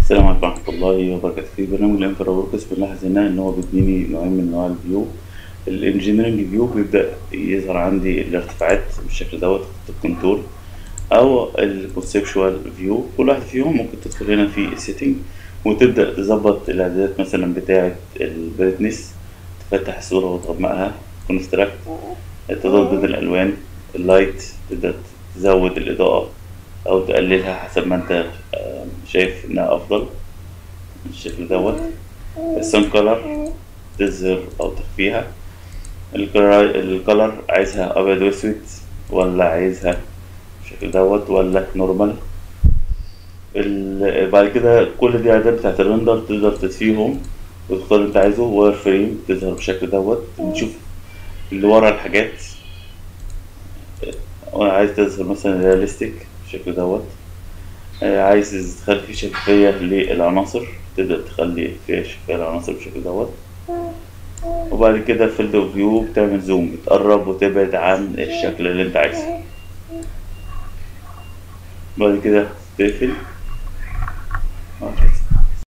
السلام عليكم ورحمة الله وبركاته في برنامج الانفرا وركس بنلاحظ هنا ان هو بيديني نوعين من انواع الفيو الانجينيرنج فيو بيبدأ يظهر عندي الارتفاعات بالشكل دوت خط الكونتور او الكونسبشوال فيو كل واحد فيهم ممكن تدخل هنا في السيتنج وتبدأ تظبط الاعدادات مثلا بتاعة البريتنس تفتح الصورة وتغمقها كونستراكت التضاد بين الالوان اللايت تبدأ تزود الاضاءة او تقللها حسب ما انت آه، شايف انها افضل بالشكل دوت السن كولر تظهر او تخفيها الكلر الكلر عايزها ابيض واسود ولا عايزها بالشكل دوت ولا نورمال ال- بعد كده كل دي اعداد بتاعت الرندر تقدر تطفيهم وتختار اللي انت عايزه واير فريم تظهر بالشكل دوت نشوف اللي ورا الحاجات وانا عايز تظهر مثلا رياليستيك بالشكل دوت آه، عايز تخلي فيه شفافية للعناصر تبدأ تخلي فيها شفافية للعناصر بالشكل دوت وبعد كده فيلد اوف فيو بتعمل زوم بتقرب وتبعد عن الشكل اللي انت عايزه بعد كده تقفل